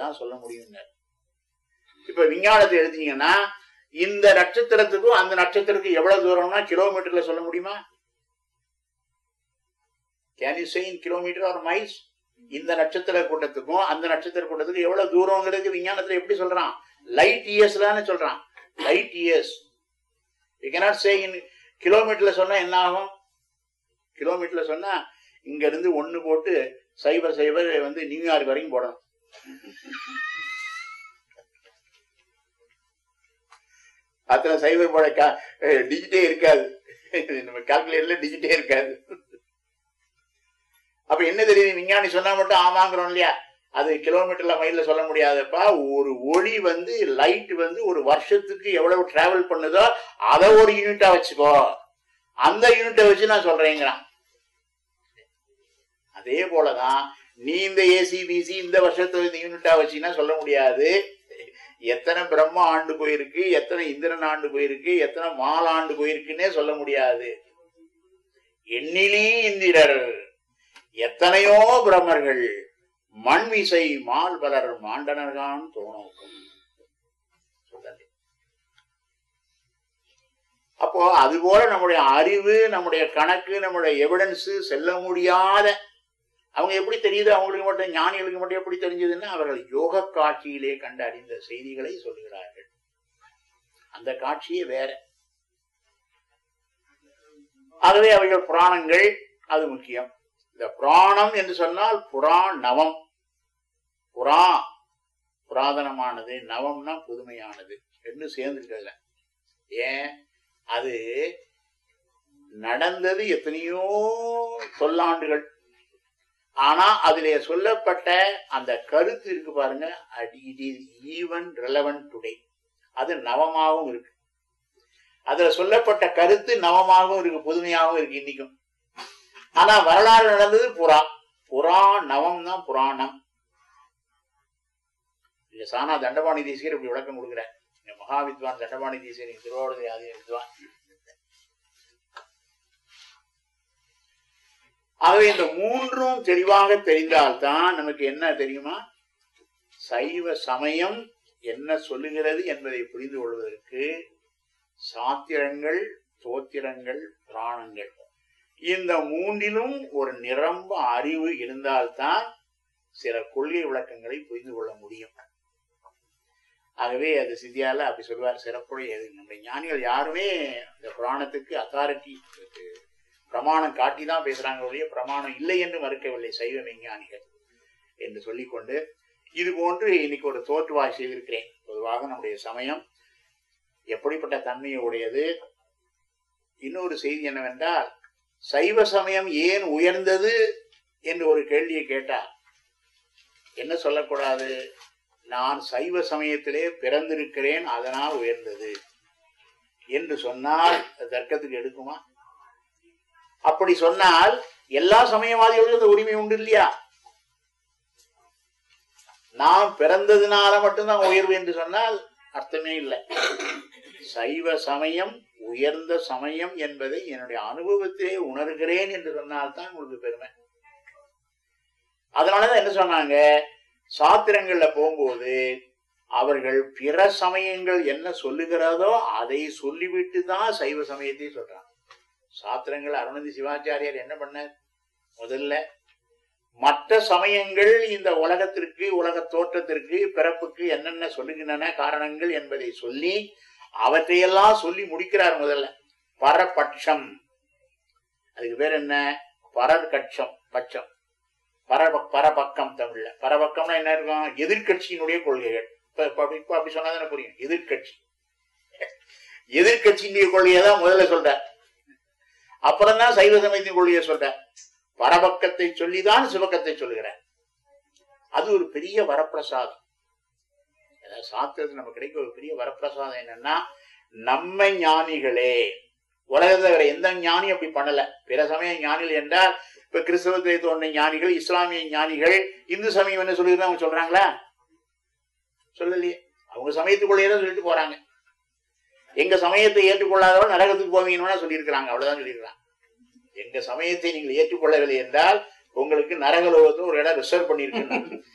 தான் சொல்ல முடியுங்க இப்ப விஞ்ஞானத்தை எடுத்தீங்கன்னா இந்த நட்சத்திரத்துக்கும் அந்த நட்சத்திரத்துக்கு எவ்வளவு தூரம்னா கிலோமீட்டர்ல சொல்ல முடியுமா can you say in kilometer or miles இந்த நட்சத்திர கூட்டத்துக்கும் அந்த நட்சத்திர கூட்டத்துக்கும் எவ்வளவு தூரங்கிறது விஞ்ஞானத்துல எப்படி சொல்றான் லைட் இயர்ஸ்லான்னு சொல்றான் light years you cannot say in கிலோமீட்டர்ல சொன்னா என்ன ஆகும் கிலோமீட்டர்ல சொன்னா இங்க இருந்து ஒண்ணு போட்டு சைபர் சைபர் வந்து நியூயார்க் வரைக்கும் போடணும் அத்தனை சைபர் போட டிஜிட்டே இருக்காது நம்ம கால்குலேட்டர்ல டிஜிட்டே இருக்காது அப்ப என்ன தெரியுது விஞ்ஞானி சொன்னா மட்டும் ஆமாங்கிறோம் இல்லையா அது கிலோமீட்டர்ல மைல்ல சொல்ல முடியாதப்பா ஒரு ஒளி வந்து லைட் வந்து ஒரு வருஷத்துக்கு எவ்வளவு டிராவல் பண்ணுதோ அதை ஒரு யூனிட்டா வச்சுக்கோ அந்த யூனிட்டை வச்சு நான் சொல்றேங்கிறான் அதே போலதான் நீ இந்த ஏசி பிசி இந்த வருஷத்தை இந்த யூனிட்டா வச்சுன்னா சொல்ல முடியாது எத்தனை பிரம்ம ஆண்டு போயிருக்கு எத்தனை இந்திரன் ஆண்டு போயிருக்கு எத்தனை மால் ஆண்டு போயிருக்குன்னே சொல்ல முடியாது எண்ணிலி இந்திரர் எத்தனையோ பிரம்மர்கள் மண்விசை மால் பலர் மாண்டனர்கான் தோணோக்கும் சொல்லலை. அப்போ அதுபோல நம்முடைய அறிவு நம்முடைய கணக்கு நம்முடைய எவிடன்ஸ் செல்ல முடியாத அவங்க எப்படி தெரியுது அவங்களுக்கு மட்டும் ஞானிகளுக்கு மட்டும் எப்படி தெரிஞ்சதுன்னா அவர்கள் யோக காட்சியிலே கண்டு அறிந்த செய்திகளை சொல்லுகிறார்கள் அந்த காட்சியே வேற ஆகவே அவைகள் புராணங்கள் அது முக்கியம் இந்த புராணம் என்று சொன்னால் புராணவம் புறா புராதனமானது நவம்னா புதுமையானது ரெண்டும் சேர்ந்துருக்கல ஏன் அது நடந்தது எத்தனையோ சொல்லாண்டுகள் ஆனா அதிலே சொல்லப்பட்ட அந்த கருத்து இருக்கு பாருங்க it is even relevant today அது நவமாகவும் இருக்கு அதுல சொல்லப்பட்ட கருத்து நவமாகவும் இருக்கு புதுமையாகவும் இருக்கு இன்னைக்கும் ஆனா வரலாறு நடந்தது புறா புறா நவம் தான் புராணம் இல்ல சானா தண்டபாணி தேசியர் இப்படி விளக்கம் கொடுக்குறேன் இங்க மகாவித்வான் தண்டபாணி தேசியர் திருவாவூர் ஆதி வித்வான் ஆகவே இந்த மூன்றும் தெளிவாக தெரிந்தால்தான் நமக்கு என்ன தெரியுமா சைவ சமயம் என்ன சொல்லுகிறது என்பதை புரிந்து கொள்வதற்கு சாத்திரங்கள் தோத்திரங்கள் புராணங்கள் இந்த மூன்றிலும் ஒரு நிரம்ப அறிவு இருந்தால்தான் சில கொள்கை விளக்கங்களை புரிந்து கொள்ள முடியும் ஆகவே அது சித்தியால அப்படி சொல்வார் சிறப்புடைய நம்முடைய ஞானிகள் யாருமே இந்த புராணத்துக்கு அத்தாரிட்டி பிரமாணம் காட்டி தான் பேசுறாங்க ஒழிய பிரமாணம் இல்லை என்று மறுக்கவில்லை சைவ விஞ்ஞானிகள் என்று சொல்லிக்கொண்டு இது போன்று இன்னைக்கு ஒரு தோற்றுவாய் செய்திருக்கிறேன் பொதுவாக நம்முடைய சமயம் எப்படிப்பட்ட தன்மையை உடையது இன்னொரு செய்தி என்னவென்றால் சைவ சமயம் ஏன் உயர்ந்தது என்று ஒரு கேள்வியை கேட்டார் என்ன சொல்லக்கூடாது நான் சைவ சமயத்திலே பிறந்திருக்கிறேன் அதனால் உயர்ந்தது என்று சொன்னால் அது தர்க்கத்துக்கு எடுக்குமா அப்படி சொன்னால் எல்லா சமயவாதிகளுக்கும் இந்த உரிமை உண்டு இல்லையா நாம் பிறந்ததுனால மட்டும்தான் உயர்வு என்று சொன்னால் அர்த்தமே இல்லை சைவ சமயம் உயர்ந்த சமயம் என்பதை என்னுடைய அனுபவத்திலே உணர்கிறேன் என்று சொன்னால்தான் உங்களுக்கு பெருமை அதனாலதான் என்ன சொன்னாங்க சாத்திரங்கள்ல போகும்போது அவர்கள் பிற சமயங்கள் என்ன சொல்லுகிறதோ அதை சொல்லிவிட்டு தான் சைவ சமயத்தை சொல்றாங்க சாத்திரங்கள் அருணதி சிவாச்சாரியார் என்ன பண்ணார் முதல்ல மற்ற சமயங்கள் இந்த உலகத்திற்கு உலக தோற்றத்திற்கு பிறப்புக்கு என்னென்ன சொல்லுகின்றன காரணங்கள் என்பதை சொல்லி அவற்றையெல்லாம் சொல்லி முடிக்கிறார் முதல்ல பரபட்சம் அதுக்கு பேர் என்ன பரகட்சம் பட்சம் பர பரபக்கம் தமிழ்ல பரபக்கம்னா என்ன இருக்கும் எதிர்கட்சியினுடைய கொள்கைகள் இப்ப இப்ப அப்படி இப்ப அப்படி சொன்னாதானே புரியும் எதிர்கட்சி எதிர்கட்சியினுடைய கொள்கையை தான் முதல்ல சொல்ற அப்புறம் தான் சைவ சமயத்தின் கொள்கையை சொல்ற பரபக்கத்தை சொல்லிதான் சிவக்கத்தை சொல்லுகிறேன் அது ஒரு பெரிய வரப்பிரசாதம் அதாவது சாஸ்திரத்தில் நமக்கு கிடைக்க ஒரு பெரிய வரப்பிரசாதம் என்னன்னா நம்ம ஞானிகளே உலகத்துல வேற எந்த ஞானி அப்படி பண்ணல பிற சமய ஞானிகள் என்றால் இப்ப கிறிஸ்தவத்தை தோன்ற ஞானிகள் இஸ்லாமிய ஞானிகள் இந்து சமயம் என்ன சொல்லிருந்தா அவங்க சொல்றாங்களா சொல்லலையே அவங்க சமயத்துக்குள்ளேயே தான் சொல்லிட்டு போறாங்க எங்க சமயத்தை ஏற்றுக்கொள்ளாதவர்கள் நரகத்துக்கு போவீங்கன்னு சொல்லியிருக்கிறாங்க அவ்வளவுதான் சொல்லியிருக்கிறாங்க எங்க சமயத்தை நீங்கள் ஏற்றுக்கொள்ளவில்லை என்றால் உங்களுக்கு நரகலோகத்தை ஒரு இடம் ரிசர்வ் பண்ணியிருக்கணும்